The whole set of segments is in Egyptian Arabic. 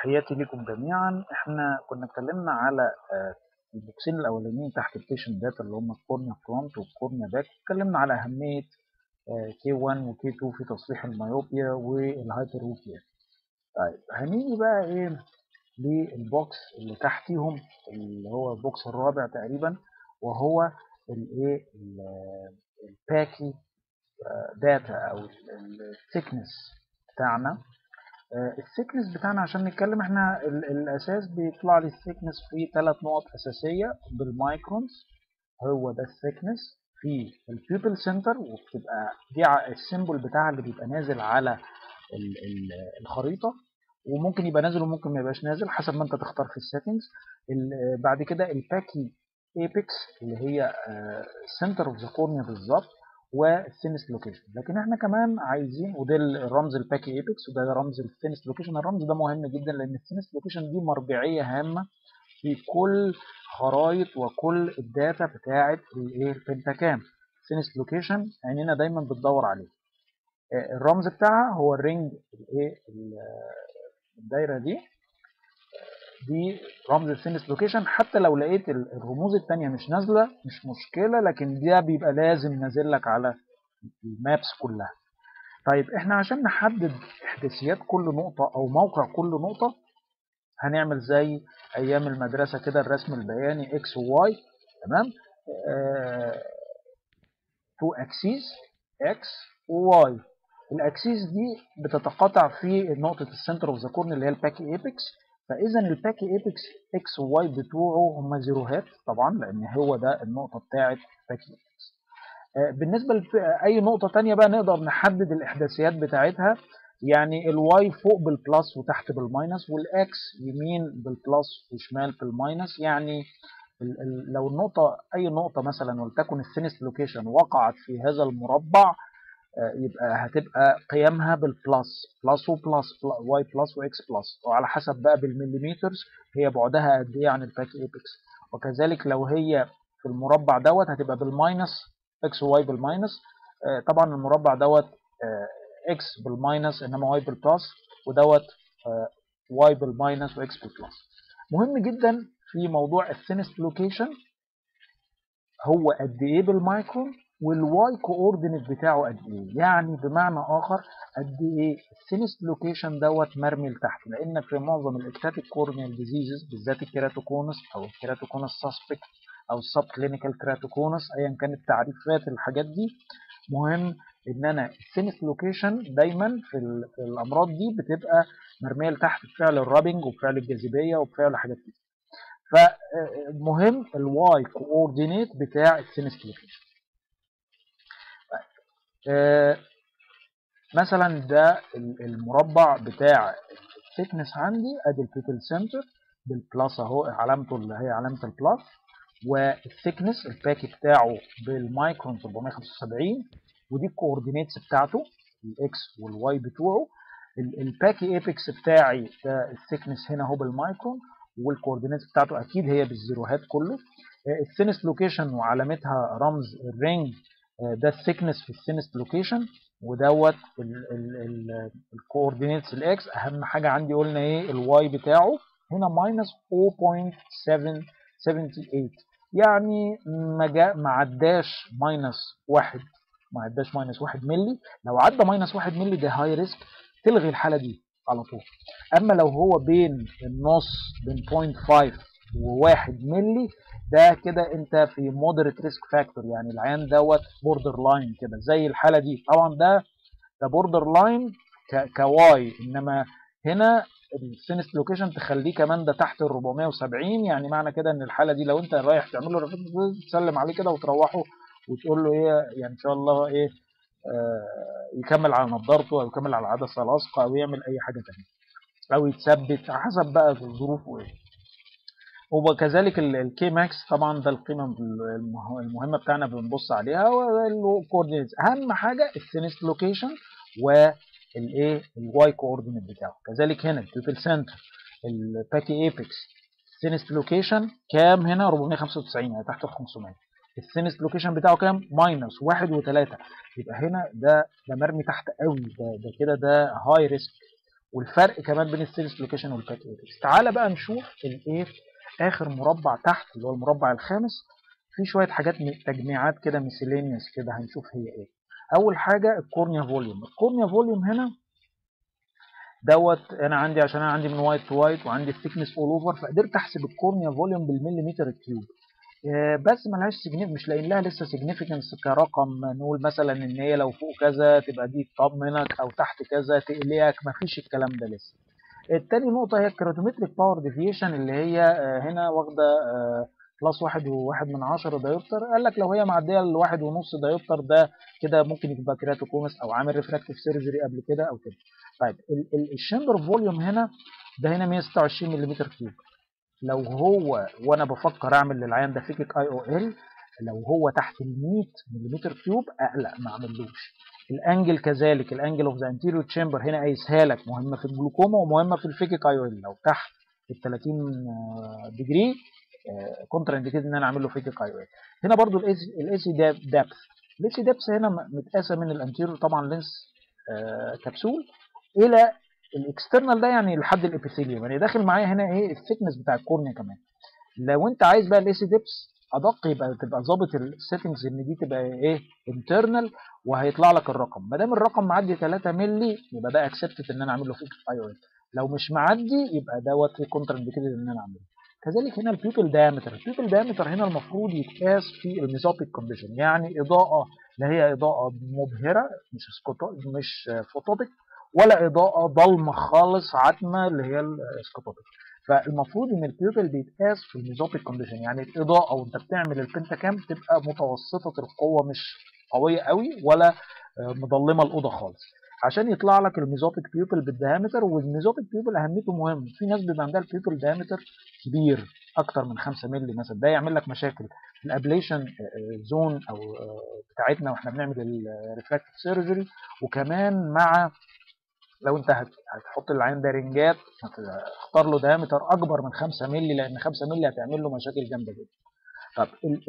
تحياتي لكم جميعا احنا كنا اتكلمنا على آه، البوكسين الاولانيين تحت البيشنت داتا اللي هم الكورنيا فرونت والكورنيا باك اتكلمنا على اهميه كي 1 وكي 2 في تصليح الميوبيا والهايبروبيا طيب هنيجي بقى ايه للبوكس اللي تحتيهم اللي هو البوكس الرابع تقريبا وهو الايه الباكي داتا او الثيكنس بتاعنا الثيكنس بتاعنا عشان نتكلم احنا ال- الاساس بيطلع لي الثيكنس في ثلاث نقط اساسيه بالمايكرونز هو ده الثيكنس في البيبل سنتر وبتبقى دي ع- السيمبل بتاعها اللي بيبقى نازل على ال- ال- الخريطه وممكن يبقى نازل وممكن ما يبقاش نازل حسب ما انت تختار في السيتنجز بعد كده الباكي ايبكس اللي هي سنتر اوف ذا كورنيا بالظبط والثينس لوكيشن لكن احنا كمان عايزين وده الرمز الباكي ايبكس وده رمز الثينس لوكيشن الرمز ده مهم جدا لان الثينس لوكيشن دي مرجعيه هامه في كل خرايط وكل الداتا بتاعه الايه البنتاكام الثينس لوكيشن عينينا دايما بتدور عليه آه، الرمز بتاعها هو الرينج الايه ال- الدايره دي دي رمز الثينس لوكيشن حتى لو لقيت ال- الرموز التانية مش نازلة مش مشكلة لكن ده بيبقى لازم نازل لك على المابس كلها طيب احنا عشان نحدد احداثيات كل نقطة او موقع كل نقطة هنعمل زي ايام المدرسة كده الرسم البياني اكس وواي تمام تو اكسيس اكس وواي الاكسيس دي بتتقاطع في نقطة السنتر اوف ذا كورن اللي هي الباكي ايبكس فاذا الباكي ايبكس اكس وواي بتوعه هم زيروهات طبعا لان هو ده النقطة بتاعت باكي ايبكس بالنسبة لأي نقطة تانية بقى نقدر نحدد الإحداثيات بتاعتها يعني الواي فوق بالبلس وتحت بالماينس والإكس يمين بالبلس وشمال بالماينس يعني ال- ال- لو النقطة أي نقطة مثلا ولتكن الثينست لوكيشن وقعت في هذا المربع آه، يبقى هتبقى قيمها بالبلس بلس وبلس واي بلس واكس بلس وعلى حسب بقى بالمليمترز هي بعدها قد ايه عن الباك ايبكس وكذلك لو هي في المربع دوت هتبقى بالماينس اكس وواي بالماينس آه، طبعا المربع دوت اكس بالماينس انما واي بالبلس ودوت واي بالماينس واكس بالبلس مهم جدا في موضوع الثينست لوكيشن هو قد ايه بالمايكرون والواي كوردينيت بتاعه قد ايه يعني بمعنى اخر قد ايه الثينست لوكيشن دوت مرمي لتحت لان في معظم الاكتاتيك كورنيال ديزيزز بالذات الكيراتوكونس او الكيراتوكونس سسبكت او السب كلينيكال كيراتوكونس ايا كانت تعريفات الحاجات دي مهم ان انا الثينست لوكيشن دايما في, ال- في الامراض دي بتبقى مرميه لتحت بفعل الرابنج وبفعل الجاذبيه وبفعل حاجات كده فمهم الواي كوردينيت بتاع الثينست لوكيشن آه، مثلا ده ال- المربع بتاع الثيكنس عندي ادي البيبل سنتر بالبلس اهو علامته اللي هي علامه البلس والثيكنس الباكي بتاعه بالمايكرون 475 ودي الكوردينيتس بتاعته الاكس والواي بتوعه ال- الباكي ايبكس بتاعي ده الثيكنس هنا اهو بالمايكرون والكوردينيتس بتاعته اكيد هي بالزيروهات كله الثينست لوكيشن وعلامتها رمز الرينج آه، ده الثيكنس في الثينست لوكيشن ودوت الكوردينيتس الاكس اهم حاجه عندي قلنا ايه الواي بتاعه هنا ماينس 0.778 يعني ما جا ما عداش ماينس واحد ما عداش ماينس واحد ملي لو عدى ماينس واحد ملي ده هاي ريسك تلغي الحاله دي على طول اما لو هو بين النص بين 0.5 وواحد ملي ده كده انت في مودريت ريسك فاكتور يعني العيان دوت بوردر لاين كده زي الحاله دي طبعا ده ده بوردر لاين كواي انما هنا السينست لوكيشن تخليه كمان ده تحت ال 470 يعني معنى كده ان الحاله دي لو انت رايح تعمل له ريفيت تسلم عليه كده وتروحه وتقول له ايه يعني ان شاء الله ايه آه يكمل على نظارته او يكمل على العدسه لاصقه او يعمل اي حاجه تانية او يتثبت على حسب بقى ظروفه ايه وكذلك الكي ماكس طبعا ده القيمه المه- المهمه بتاعنا بنبص عليها والكوردينيتس اهم حاجه الثينست لوكيشن والايه الواي كوردينيت بتاعه كذلك هنا البيبل سنتر الباكي ايبكس الثينست لوكيشن كام هنا 495 يعني تحت ال 500 الثينست لوكيشن بتاعه كام ماينس 1 و3 يبقى هنا ده ده مرمي تحت قوي ده ده كده ده هاي ريسك والفرق كمان بين السيريس لوكيشن والباك ارياز تعالى بقى نشوف الايه اخر مربع تحت اللي هو المربع الخامس في شويه حاجات تجميعات كده ميسيلينيوس كده هنشوف هي ايه اول حاجه الكورنيا فوليوم الكورنيا فوليوم هنا دوت انا عندي عشان انا عندي من وايت تو وايت وعندي الثيكنس اول اوفر فقدرت احسب الكورنيا فوليوم بالمليمتر الكيوب بس ملهاش سيجنيف مش لاقيين لها لسه سيجنيفيكانس كرقم نقول مثلا ان هي لو فوق كذا تبقى دي تطمنك او تحت كذا تقلقك مفيش الكلام ده لسه التاني نقطة هي الكراتومتريك باور ديفيشن اللي هي هنا واخدة بلس واحد وواحد من عشرة دايوبتر قال لك لو هي معدية لواحد ونص دايوبتر ده كده ممكن يبقى كراتوكومس او عامل ريفراكتيف سيرجري قبل كده او كده طيب الشامبر فوليوم هنا ده هنا 126 ملم كيوب لو هو وانا بفكر اعمل للعيان ده فيكك اي او ال لو هو تحت ال 100 ملم كيوب اقلق ما اعملوش الانجل كذلك الانجل اوف ذا انتيريور تشامبر هنا قايسها لك مهمه في الجلوكوما ومهمه في الفيكك اي او ال لو تحت ال 30 ديجري كونترا انديكيتد ان انا اعمل له فيكك اي او ال هنا برضو الاي سي دابث الاي سي دابث هنا متقاسه من الانتيريور طبعا لينس كبسول الى الاكسترنال ده يعني لحد الابيثيليوم يعني داخل معايا هنا ايه الثيكنس بتاع الكورنيا كمان لو انت عايز بقى الاي سي ديبس ادق يبقى تبقى ظابط السيتنجز ان دي تبقى ايه انترنال وهيطلع لك الرقم ما دام الرقم معدي 3 مللي يبقى ده اكسبتد ان انا اعمل له فيك اي او لو مش معدي يبقى دوت كونتر انديكيتد ان انا اعمله كذلك هنا البيوبل دايمتر البيوبل دايمتر هنا المفروض يتقاس في الميزوبيك كونديشن يعني اضاءه لا هي اضاءه مبهره مش مش فوتوبيك ولا اضاءه ضلمه خالص عتمه اللي هي السكوتوبيك فالمفروض ان البيوبل بيتقاس في الميزوبيك كونديشن يعني الاضاءه وانت بتعمل البنتاكام تبقى متوسطه القوه مش قويه قوي ولا مظلمه الاوضه خالص عشان يطلع لك الميزوبيك بيوبل بالديامتر والميزوبيك بيوبل اهميته مهم في ناس بيبقى عندها البيوبل ديامتر كبير اكتر من 5 مللي مثلا ده يعمل لك مشاكل الابليشن زون او بتاعتنا واحنا بنعمل الريفراكتيف سيرجري وكمان مع لو انت هتحط العين ده رنجات اختار له دايمتر اكبر من 5 مللي لان 5 مللي هتعمل له مشاكل جامده جدا طب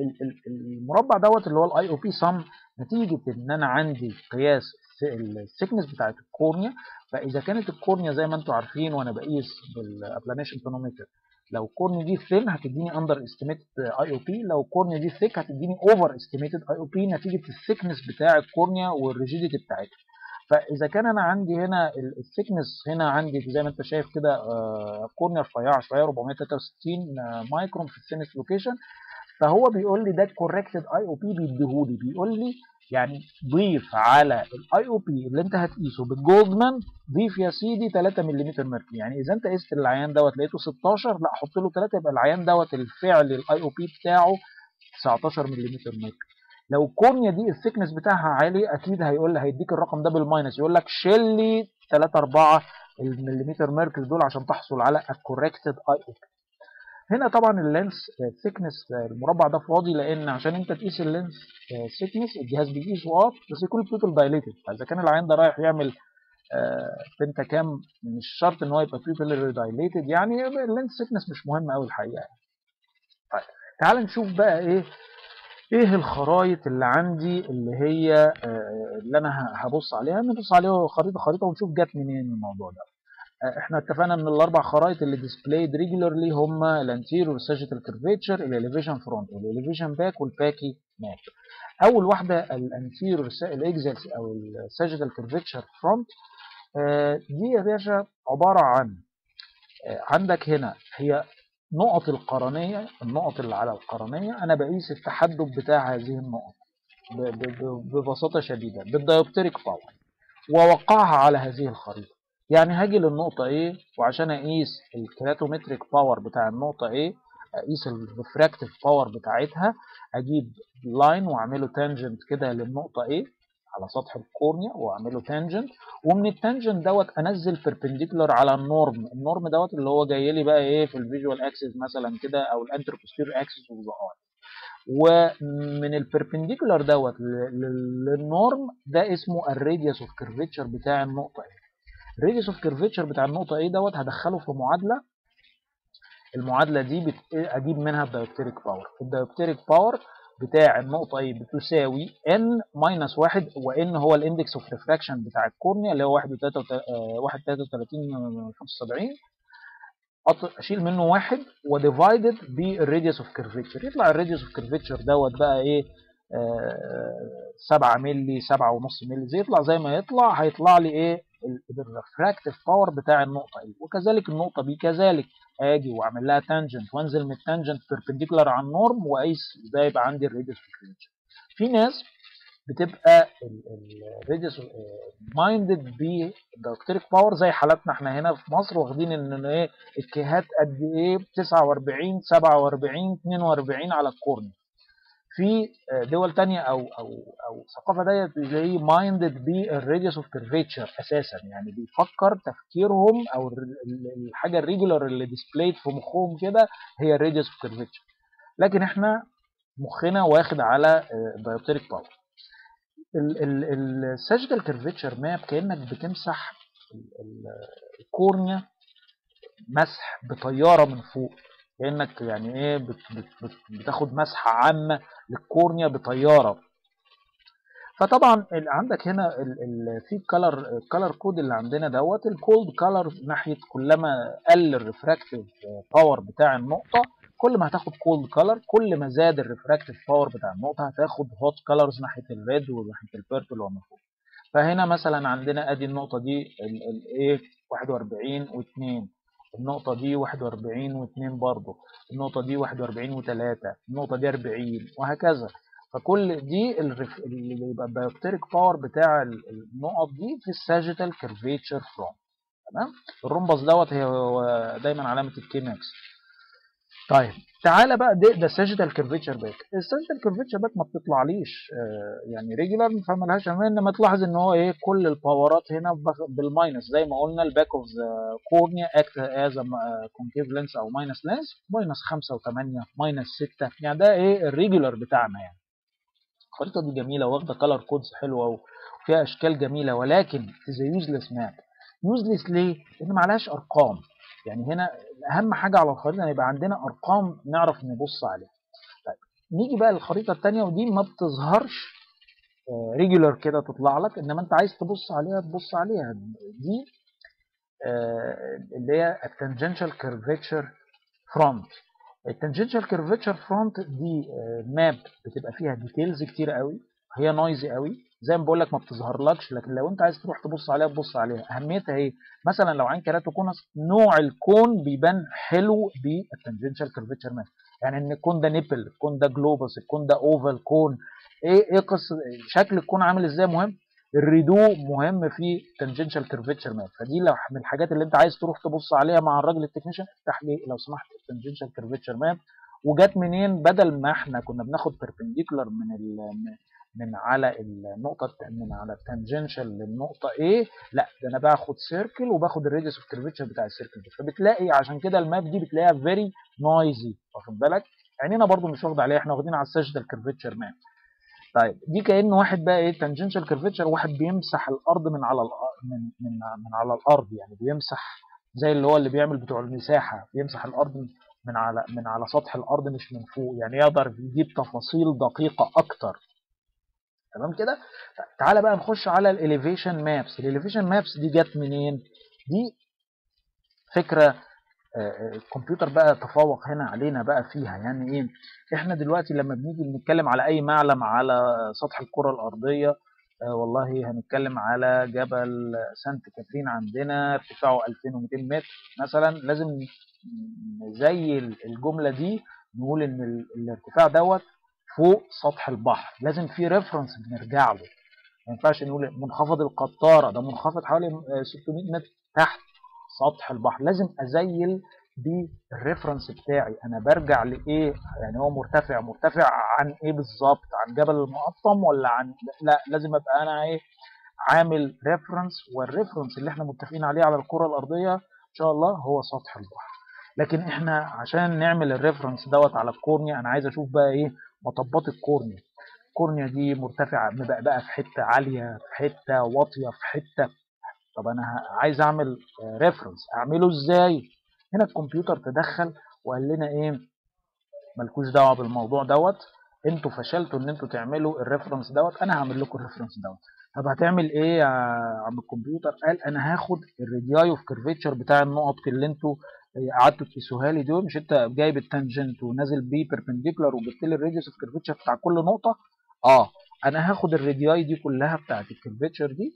المربع دوت اللي هو الاي او بي سم نتيجه ان انا عندي قياس السيكنس بتاعت الكورنيا فاذا كانت الكورنيا زي ما انتم عارفين وانا بقيس بالابلانيشن تونومتر لو الكورنيا دي ثين هتديني اندر استيميتد اي او بي لو الكورنيا دي ثيك هتديني اوفر استيميتد اي او بي نتيجه الثيكنس بتاع الكورنيا والريجيديتي بتاعتها فاذا كان انا عندي هنا الثيكنس هنا عندي زي ما انت شايف كده كورنيا رفيعه شويه 463 مايكرون في الثينس لوكيشن فهو بيقول لي ده كوركتد اي او بي بيديهولي بيقول لي يعني ضيف على الاي او بي اللي انت هتقيسه بالجولدمان ضيف يا سيدي 3 ملم ميركوري يعني اذا انت قست العيان دوت لقيته 16 لا حط له 3 يبقى العيان دوت الفعل الاي او بي بتاعه 19 ملم ميركوري لو الكورنيا دي الثيكنس بتاعها عالي اكيد هيقول لي هيديك الرقم ده بالماينس يقول لك شيل لي 3 4 المليمتر ميركوري دول عشان تحصل على الكوركتد اي او بي هنا طبعا اللينس ثيكنس المربع ده فاضي لان عشان انت تقيس اللينس ثيكنس الجهاز بيقيسه اه بس يكون البيبل دايليتد فاذا كان العيان ده رايح يعمل بنتا كام مش شرط ان هو يبقى بيبل دايليتد يعني اللينس ثيكنس مش مهم قوي الحقيقه يعني. طيب تعال نشوف بقى ايه ايه الخرايط اللي عندي اللي هي اللي انا هبص عليها نبص عليها خريطه خريطه ونشوف جت منين الموضوع ده احنا اتفقنا ان الاربع خرائط اللي ديسبلايد ريجولارلي هم الانتيريور ساجيتال كيرفيتشر الاليفيشن فرونت والاليفيشن باك والباكي ماب اول واحده الانتيريور الاكزل او الساجيتال كيرفيتشر فرونت دي يا باشا عباره عن عندك هنا هي نقط القرنيه النقط اللي على القرنيه انا بقيس التحدب بتاع هذه النقط ببساطه شديده بالدايوبتريك باور ووقعها على هذه الخريطه يعني هاجي للنقطة A وعشان أقيس الكراتومتريك باور بتاع النقطة A أقيس الريفراكتيف باور بتاعتها أجيب لاين وأعمله تانجنت كده للنقطة A على سطح الكورنيا وأعمله تانجنت ومن التانجنت دوت أنزل بيربنديكولار على النورم النورم دوت اللي هو جاي لي بقى إيه في الفيجوال أكسس مثلا كده أو الأنتر بوستيريور أكسس أوف ذا أي ومن البيربنديكولار دوت للنورم ده اسمه الراديوس اوف كيرفيتشر بتاع النقطة A الراديوس اوف كيرفيتشر بتاع النقطه ايه دوت هدخله في معادله المعادله دي بت... اجيب منها الدايوبتريك باور الدايوبتريك باور بتاع النقطه A بتساوي n ماينس 1 وان هو الاندكس اوف ريفراكشن بتاع الكورنيا اللي هو 1 31 75 اشيل منه واحد وديفايدد بالراديوس اوف كيرفيتشر يطلع الراديوس اوف كيرفيتشر دوت بقى ايه 7 مللي 7.5 مللي زي يطلع زي ما يطلع هيطلع لي ايه الريفراكتيف باور بتاع النقطه ايه وكذلك النقطه بي كذلك اجي واعمل لها تانجنت وانزل من التانجنت بيربنديكولار على النورم واقيس ده يبقى عندي الراديوس اوف كيرفيتشر في ناس بتبقى الراديوس مايندد بالدايركتريك باور زي حالاتنا احنا هنا في مصر واخدين ان ايه الكيهات قد ايه 49 47 42 على الكورنيا في دول تانية او او او ثقافه ديت زي مايندد بالراديوس اوف كيرفيتشر اساسا يعني بيفكر تفكيرهم او الحاجه الريجولار اللي ديسبلايد في مخهم كده هي الراديوس اوف كيرفيتشر لكن احنا مخنا واخد على دايركتريك باور الساجيتال كيرفيتشر ماب كانك بتمسح الكورنيا مسح بطياره من فوق كانك يعني ايه بت بت بتاخد مسحه عامه للكورنيا بطياره فطبعا عندك هنا ال ال في الكالر الكالر كود اللي عندنا دوت الكولد كالر ناحيه كلما قل الريفراكتيف باور بتاع النقطه كل ما هتاخد كولد كالر كل ما زاد الريفراكتيف باور بتاع النقطه هتاخد هوت كالرز ناحيه الريد وناحيه البيربل وما فوق فهنا مثلا عندنا ادي النقطه دي الايه 41 و2 النقطة دي 41 و2 برضه النقطة دي 41 و3 النقطة دي 40 وهكذا فكل دي اللي يبقى الدايركتريك باور بتاع النقط دي في الساجيتال كيرفيتشر فرونت تمام الرومبس دوت هو دايما علامة الكي ماكس طيب تعالى بقى ده ده الساجيتال كيرفيتشر باك الساجيتال كيرفيتشر باك ما بتطلعليش آه يعني ريجولار فمالهاش امان انما تلاحظ ان هو ايه كل الباورات هنا بالماينس زي ما قلنا الباك اوف ذا كورنيا اكت از كونكيف لينس او ماينس لينس ماينس 5 و8 ماينس 6 يعني ده ايه الريجولار بتاعنا يعني الخريطه دي جميله واخده كلر كودز حلوه وفيها اشكال جميله ولكن زي يوزلس ماب يوزلس ليه؟ لان معلهاش ارقام يعني هنا اهم حاجه على الخريطه ان يبقى عندنا ارقام نعرف نبص عليها طيب نيجي بقى للخريطه الثانيه ودي ما بتظهرش ريجولار كده تطلع لك انما انت عايز تبص عليها تبص عليها دي اللي هي التنجنشال كيرفيتشر فرونت التنجنشال كيرفيتشر فرونت دي ماب بتبقى فيها ديتيلز كتير قوي هي نويزي قوي زي ما بقول لك ما بتظهرلكش لكن لو انت عايز تروح تبص عليها تبص عليها اهميتها ايه مثلا لو عين كيراتوكونس نوع الكون بيبان حلو بالتنجنشال كيرفيتشر ماب يعني ان الكون ده نيبل الكون ده جلوبس الكون ده اوفال كون ايه ايه قصه شكل الكون عامل ازاي مهم الريدو مهم في تنجنشال كيرفيتشر ماب فدي لو من الحاجات اللي انت عايز تروح تبص عليها مع الراجل التكنيشن افتح لي لو سمحت التنجنشال كيرفيتشر ماب وجات منين بدل ما احنا كنا بناخد بيربنديكولار من ال من على النقطة من على التانجنشال للنقطة A لا ده أنا باخد سيركل وباخد الراديوس اوف كيرفيتشر بتاع السيركل ده فبتلاقي عشان كده الماب دي بتلاقيها فيري نويزي واخد بالك عينينا برضو مش واخدة عليها احنا واخدين على الساجيتال كيرفيتشر ماب طيب دي كأن واحد بقى ايه تانجنشال كيرفيتشر واحد بيمسح الأرض من على من من من على الأرض يعني بيمسح زي اللي هو اللي بيعمل بتوع المساحة بيمسح الأرض من على من على سطح الأرض مش من فوق يعني يقدر يجيب تفاصيل دقيقة أكتر تمام كده تعالى بقى نخش على الاليفيشن مابس الاليفيشن مابس دي جت منين دي فكره الكمبيوتر بقى تفوق هنا علينا بقى فيها يعني ايه احنا دلوقتي لما بنيجي بنتكلم على اي معلم على سطح الكره الارضيه آه والله هنتكلم على جبل سانت كاترين عندنا ارتفاعه 2200 متر مثلا لازم زي الجمله دي نقول ان الارتفاع دوت فوق سطح البحر لازم في ريفرنس بنرجع له ما ينفعش نقول منخفض القطاره ده منخفض حوالي 600 متر تحت سطح البحر لازم ازيل بالريفرنس بتاعي انا برجع لايه يعني هو مرتفع مرتفع عن ايه بالظبط عن جبل المقطم ولا عن لا لازم ابقى انا ايه عامل ريفرنس والريفرنس اللي احنا متفقين عليه على الكره الارضيه ان شاء الله هو سطح البحر لكن احنا عشان نعمل الريفرنس دوت على الكورنيا انا عايز اشوف بقى ايه مطبات الكورنيا الكورنيا دي مرتفعه بقى في حته عاليه في حته واطيه في حته طب انا عايز اعمل ريفرنس اعمله ازاي هنا الكمبيوتر تدخل وقال لنا ايه ملكوش دعوه بالموضوع دوت انتوا فشلتوا ان انتوا تعملوا الريفرنس دوت انا هعمل لكم الريفرنس دوت طب هتعمل ايه يا عم الكمبيوتر قال انا هاخد الرادياي اوف كيرفيتشر بتاع النقط اللي انتوا قعدتوا تقيسوها لي دول مش انت جايب التانجنت ونازل بيه بيربنديكولار وجبت لي الراديوس اوف كيرفيتشر بتاع كل نقطه اه انا هاخد الرادياي دي كلها بتاعت الكيرفيتشر دي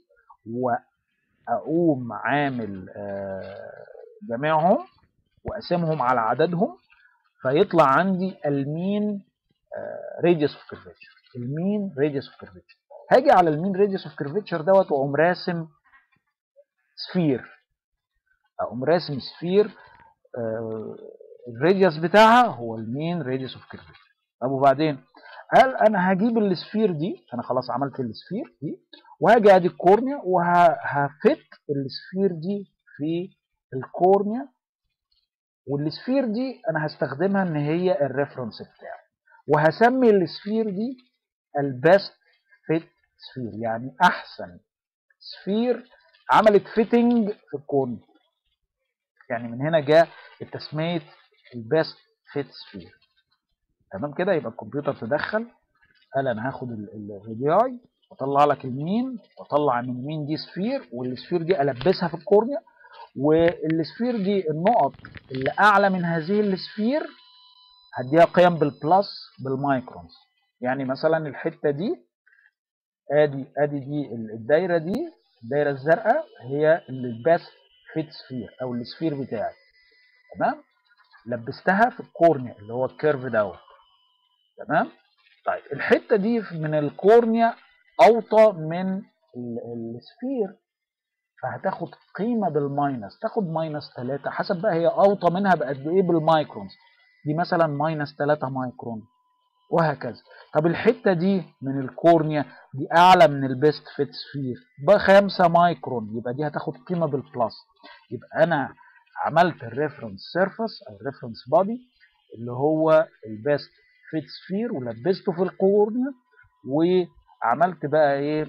واقوم عامل آه جميعهم واقسمهم على عددهم فيطلع عندي المين راديوس اوف كيرفيتشر المين راديوس اوف كيرفيتشر هاجي على المين راديوس اوف كيرفيتشر دوت واقوم راسم سفير اقوم راسم سفير الراديوس بتاعها هو المين راديوس اوف كيرفيتشر طب وبعدين قال انا هجيب السفير دي انا خلاص عملت السفير دي وهاجي ادي الكورنيا وهفت السفير دي في الكورنيا والسفير دي انا هستخدمها ان هي الريفرنس بتاعي وهسمي السفير دي البيست فيت سفير يعني احسن سفير عملت فيتنج في الكون يعني من هنا جاء التسميه البيست فيت سفير تمام كده يبقى الكمبيوتر تدخل قال انا هاخد الرادياي واطلع لك المين واطلع من المين دي سفير والسفير دي البسها في الكورنيا والسفير دي النقط اللي اعلى من هذه السفير هديها قيم بالبلس بالمايكرونز يعني مثلا الحته دي ادي ادي دي الدايره دي الدايره الزرقاء هي الباست فيت سفير او السفير بتاعي تمام لبستها في الكورنيا اللي هو الكيرف دوت تمام طيب الحته دي من الكورنيا اوطى من السفير فهتاخد قيمه بالماينس تاخد ماينس 3 حسب بقى هي اوطى منها بقد ايه بالمايكرونز دي مثلا ماينس 3 مايكرون وهكذا طب الحته دي من الكورنيا دي اعلى من البيست فيت سفير ب 5 مايكرون يبقى دي هتاخد قيمه بالبلس يبقى انا عملت الريفرنس سيرفيس او الريفرنس بادي اللي هو البيست فيت سفير ولبسته في الكورنيا وعملت بقى ايه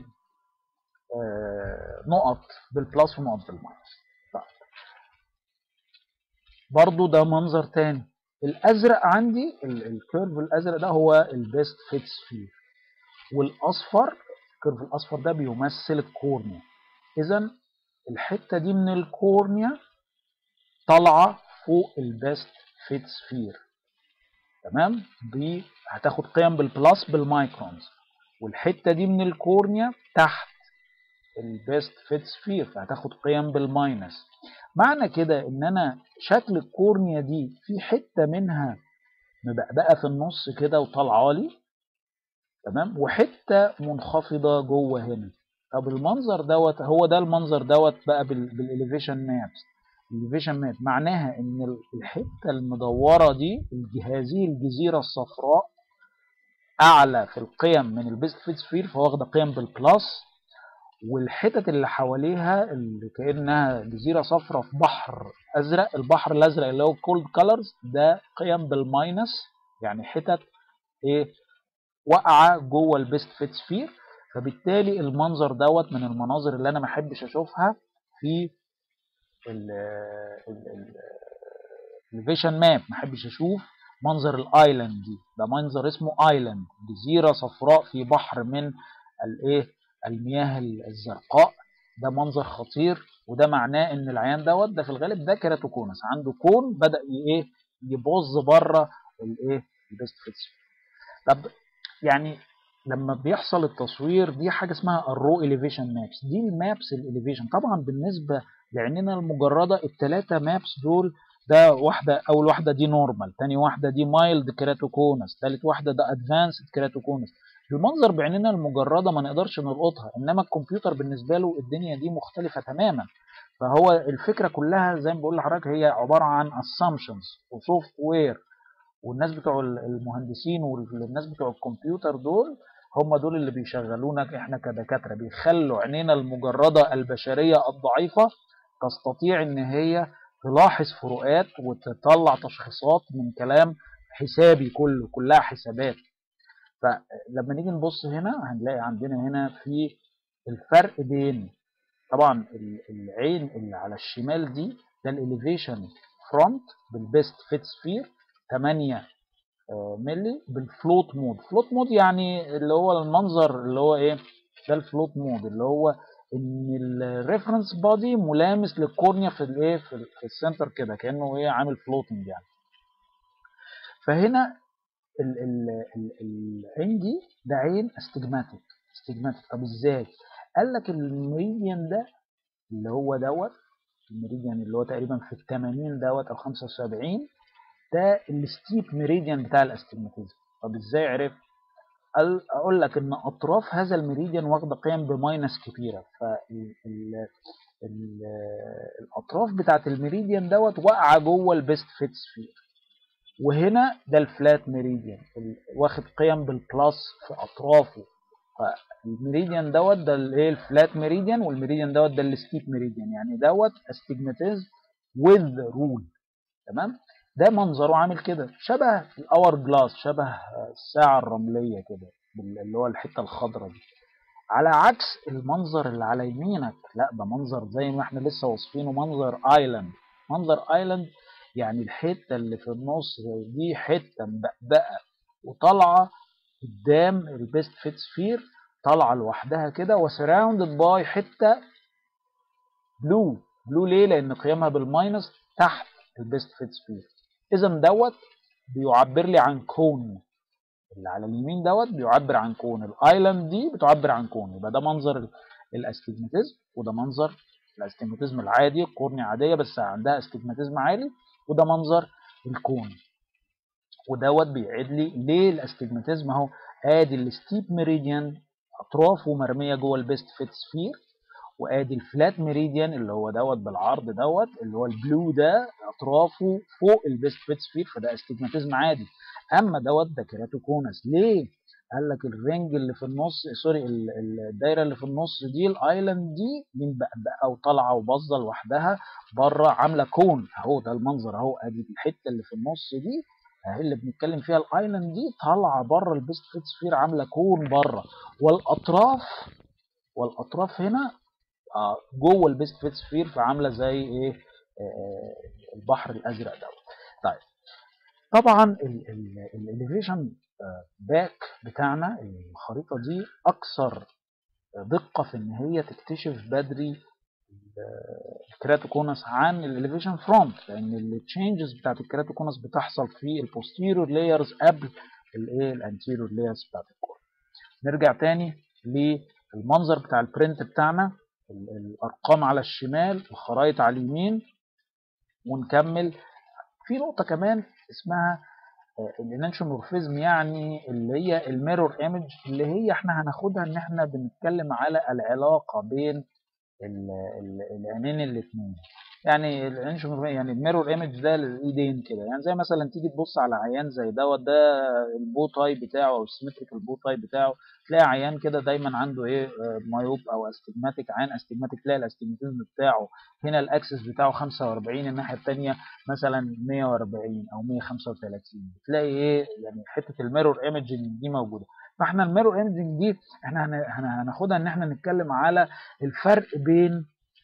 آه نقط بالبلس ونقط بالماينس طيب برضو ده منظر تاني الازرق عندي الكيرف الازرق ده هو البيست فيت سفير والاصفر الكيرف الاصفر ده بيمثل الكورنيا اذا الحته دي من الكورنيا طالعه فوق البيست فيت سفير تمام دي هتاخد قيم بالبلس بالمايكرونز والحته دي من الكورنيا تحت البيست فيت سفير فهتاخد قيم بالماينس معنى كده ان انا شكل الكورنيا دي في حته منها مبقبقه في النص كده وطالعه لي تمام وحته منخفضه جوه هنا طب المنظر دوت هو ده المنظر دوت بقى بالاليفيشن مابس الاليفيشن ماب معناها ان الحته المدوره دي هذه الجزيره الصفراء اعلى في القيم من البيست فيت سفير فواخده قيم بالبلس والحتت اللي حواليها اللي كانها جزيره صفراء في بحر ازرق البحر الازرق اللي هو كولد كولرز ده قيم بالماينس يعني حتت ايه واقعه جوه البيست فيت سفير فبالتالي المنظر دوت من المناظر اللي انا ما احبش اشوفها في الفيشن ماب ما احبش اشوف منظر الايلاند دي ده منظر اسمه ايلاند جزيره صفراء في بحر من الايه المياه الزرقاء ده منظر خطير وده معناه ان العيان دوت ده في الغالب ده كيراتوكونس عنده كون بدا ايه يبوظ بره الايه البيست فيتس طب يعني لما بيحصل التصوير دي حاجه اسمها الرو اليفيشن مابس دي المابس الاليفيشن طبعا بالنسبه لعيننا المجرده الثلاثه مابس دول ده واحده اول واحده دي نورمال تاني واحده دي مايلد كيراتوكونس ثالث واحده ده ادفانسد كيراتوكونس المنظر بعيننا المجرده ما نقدرش نلقطها انما الكمبيوتر بالنسبه له الدنيا دي مختلفه تماما فهو الفكره كلها زي ما بقول لحضرتك هي عباره عن assumptions وسوفت وير والناس بتوع المهندسين والناس بتوع الكمبيوتر دول هم دول اللي بيشغلونا احنا كدكاتره بيخلوا عينينا المجرده البشريه الضعيفه تستطيع ان هي تلاحظ فروقات وتطلع تشخيصات من كلام حسابي كله كلها حسابات فلما نيجي نبص هنا هنلاقي عندنا هنا في الفرق بين طبعا العين اللي على الشمال دي ده الاليفيشن فرونت بالبيست فيت سفير 8 ملي بالفلوت مود فلوت مود يعني اللي هو المنظر اللي هو ايه ده الفلوت مود اللي هو ان الريفرنس بادي ملامس للكورنيا في الايه في السنتر كده كانه ايه عامل فلوتنج يعني فهنا العين دي ده عين استجماتيك استجماتيك طب ازاي قال لك الميريديان ده اللي هو دوت الميريديان اللي هو تقريبا في ال 80 دوت او 75 ده الستيب ميريديان بتاع الاستجماتيزم طب ازاي عرف اقول لك ان اطراف هذا الميريديان واخده قيم بماينس كبيره فالاطراف بتاعت الميريديان دوت واقعه جوه البيست فيت سفير وهنا ده الفلات ميريديان واخد قيم بالبلس في اطرافه فالميريديان دوت ده الايه الفلات ميريديان والميريديان دوت ده الستيب ميريديان يعني دوت استجماتيز وذ رول تمام ده منظره عامل كده شبه الاور جلاس شبه الساعه الرمليه كده اللي هو الحته الخضراء دي على عكس المنظر اللي على يمينك لا ده منظر زي ما احنا لسه واصفينه منظر ايلاند منظر ايلاند يعني الحته اللي في النص دي حته مبقبقه وطالعه قدام البيست فيت سفير طالعه لوحدها كده وسراوندد باي حته بلو بلو ليه لان قيمها بالماينس تحت البيست فيت سفير اذا دوت بيعبر لي عن كون اللي على اليمين دوت بيعبر عن كون الايلاند دي بتعبر عن كون يبقى ده منظر الاستجماتيزم وده منظر الاستجماتيزم العادي القرنية عادية بس عندها استجماتيزم عالي وده منظر الكون ودوت بيعيد لي ليه الاستجماتيزم اهو ادي الستيب ميريديان اطرافه مرميه جوه البيست فيت سفير وادي الفلات ميريديان اللي هو دوت بالعرض دوت اللي هو البلو ده اطرافه فوق البيست فيت سفير فده استجماتيزم عادي اما دوت ده كيراتوكونس ليه قال لك الرينج اللي في النص سوري الدايره اللي في النص دي الايلاند دي من بقى وطالعه وباظه لوحدها بره عامله كون اهو ده المنظر اهو ادي الحته اللي في النص دي اهي اللي بنتكلم فيها الايلاند دي طالعه بره البيست فيت سفير عامله كون بره والاطراف والاطراف هنا آه جوه البيست فيت سفير فعامله زي ايه آه البحر الازرق دوت طيب طبعا الاليفيشن باك بتاعنا الخريطه دي اكثر دقه في ان هي تكتشف بدري الكراتوكونس عن الاليفيشن فرونت لان التشينجز بتاعت الكراتوكونس بتحصل في البوستيريور لايرز قبل الايه الانتيريور لايرز بتاعت الكور نرجع تاني للمنظر بتاع البرنت بتاعنا الارقام على الشمال الخرائط على اليمين ونكمل في نقطه كمان اسمها الانانشومورفيزم يعني اللي هي الميرور ايمج اللي هي احنا هناخدها ان احنا بنتكلم على العلاقه بين العينين الاثنين يعني الانانشومورفيزم يعني الميرور ايمج ده للايدين كده يعني زي مثلا تيجي تبص على عيان زي دوت ده البو تاي بتاعه او السيمتريك البو تاي بتاعه تلاقي عيان كده دايما عنده ايه مايوب او استجماتيك عين استجماتيك تلاقي الاستجماتيزم بتاعه هنا الاكسس بتاعه 45 الناحيه الثانيه مثلا 140 او 135 بتلاقي ايه يعني حته الميرور ايمجنج دي موجوده فاحنا الميرور ايمجنج دي احنا هناخدها ان احنا نتكلم على الفرق بين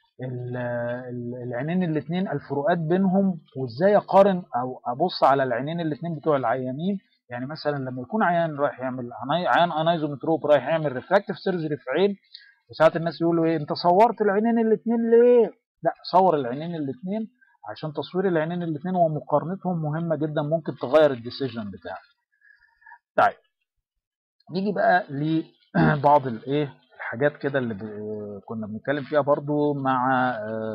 العينين الاثنين الفروقات بينهم وازاي اقارن او ابص على العينين الاثنين بتوع العيانين يعني مثلا لما يكون عيان رايح يعمل عيان انايزومتروب رايح يعمل ريفراكتيف سيرجري في عين وساعات الناس يقولوا ايه انت صورت العينين الاثنين ليه؟ لا صور العينين الاثنين عشان تصوير العينين الاثنين ومقارنتهم مهمه جدا ممكن تغير الديسيجن بتاعك. طيب نيجي بقى لبعض الايه الحاجات كده اللي كنا بنتكلم فيها برضو مع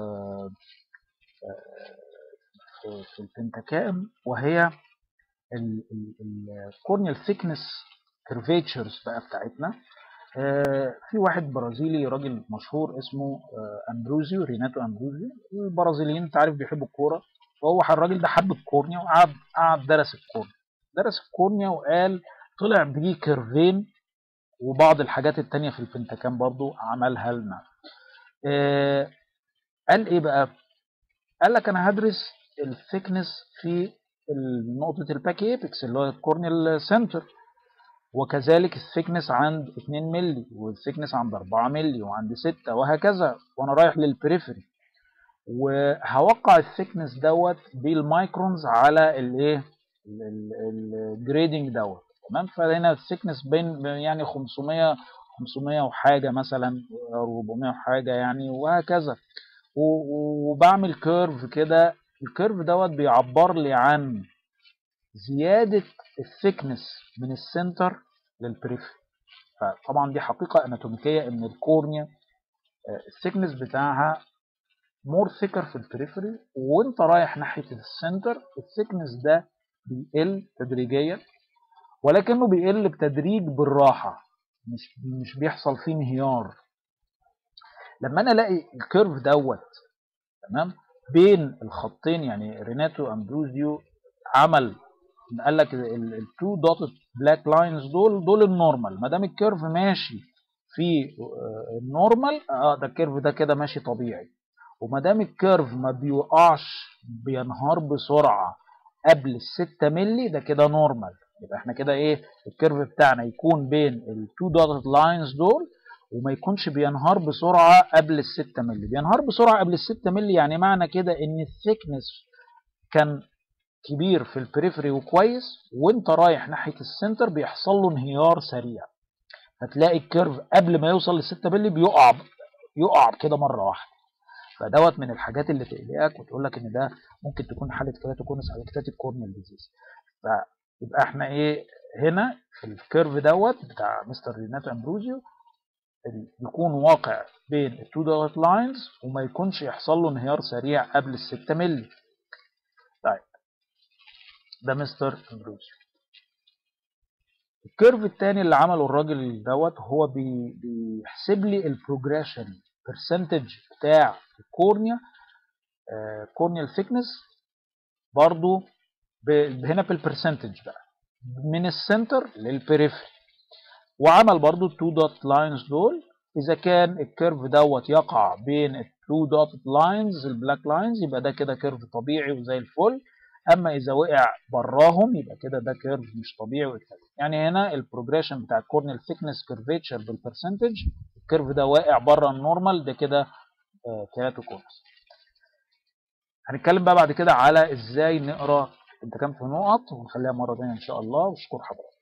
في البنتاكام وهي الكورنيال ثيكنس كيرفيتشرز بقى بتاعتنا في واحد برازيلي راجل مشهور اسمه امبروزيو ريناتو امبروزيو البرازيليين انت عارف بيحبوا الكوره فهو الراجل ده حب الكورنيا وقعد قعد درس الكورنيا درس الكورنيا وقال طلع بيه كيرفين وبعض الحاجات التانية في البنتاكام برضو عملها لنا آه قال ايه بقى قال لك انا هدرس الثيكنس في نقطة الباك ايبكس اللي هو الكورنيال سنتر وكذلك الثيكنس عند 2 مللي والثيكنس عند 4 مللي وعند 6 وهكذا وانا رايح للبريفري وهوقع الثيكنس دوت بالمايكرونز على الايه الجريدنج دوت تمام فهنا الثيكنس بين يعني 500 500 وحاجه مثلا 400 وحاجه يعني وهكذا وبعمل كيرف كده الكيرف دوت بيعبر لي عن زياده الثيكنس من السنتر للبريفري فطبعا دي حقيقه اناتوميكيه ان الكورنيا الثيكنس بتاعها مور ثيكر في البريفري وانت رايح ناحيه السنتر الثيكنس ده بيقل تدريجيا ولكنه بيقل بتدريج بالراحه مش مش بيحصل فيه انهيار لما انا الاقي الكيرف دوت تمام بين الخطين يعني ريناتو امبروزيو عمل قال لك التو دوتد بلاك لاينز دول دول النورمال ما دام الكيرف ماشي في النورمال اه ده الكيرف ده كده ماشي طبيعي وما دام الكيرف ما بيوقعش بينهار بسرعه قبل ال 6 مللي ده كده نورمال يبقى احنا كده ايه الكيرف بتاعنا يكون بين التو دوتد لاينز دول وما يكونش بينهار بسرعه قبل ال 6 مللي بينهار بسرعه قبل ال 6 مللي يعني معنى كده ان الثيكنس كان كبير في البريفري وكويس وانت رايح ناحيه السنتر بيحصل له انهيار سريع هتلاقي الكيرف قبل ما يوصل لل 6 مللي بيقع يقع كده مره واحده فدوت من الحاجات اللي تقلقك وتقول لك ان ده ممكن تكون حاله كراتوكونس او كتاتيك كورنيال ديزيز فيبقى احنا ايه هنا في الكيرف دوت بتاع مستر ريناتو امبروزيو يكون واقع بين التو دوت لاينز وما يكونش يحصل له انهيار سريع قبل ال 6 مللي طيب ده مستر امبروزيو الكيرف الثاني اللي عمله الراجل دوت هو بي بيحسب لي البروجريشن برسنتج بتاع الكورنيا كورنيال ثيكنس برضو هنا بالبرسنتج بقى من السنتر للبريفري وعمل برضو التو دوت لاينز دول اذا كان الكيرف دوت يقع بين التو دوت لاينز البلاك لاينز يبقى ده كده كيرف طبيعي وزي الفل اما اذا وقع براهم يبقى كده ده كيرف مش طبيعي وكده يعني هنا البروجريشن بتاع الكورنيال ثيكنس كيرفيتشر بالبرسنتج الكيرف ده واقع بره النورمال ده كده كيراتوكونس هنتكلم بقى بعد كده على ازاي نقرا انت كام في نقط ونخليها مره ثانيه ان شاء الله واشكر حضرتك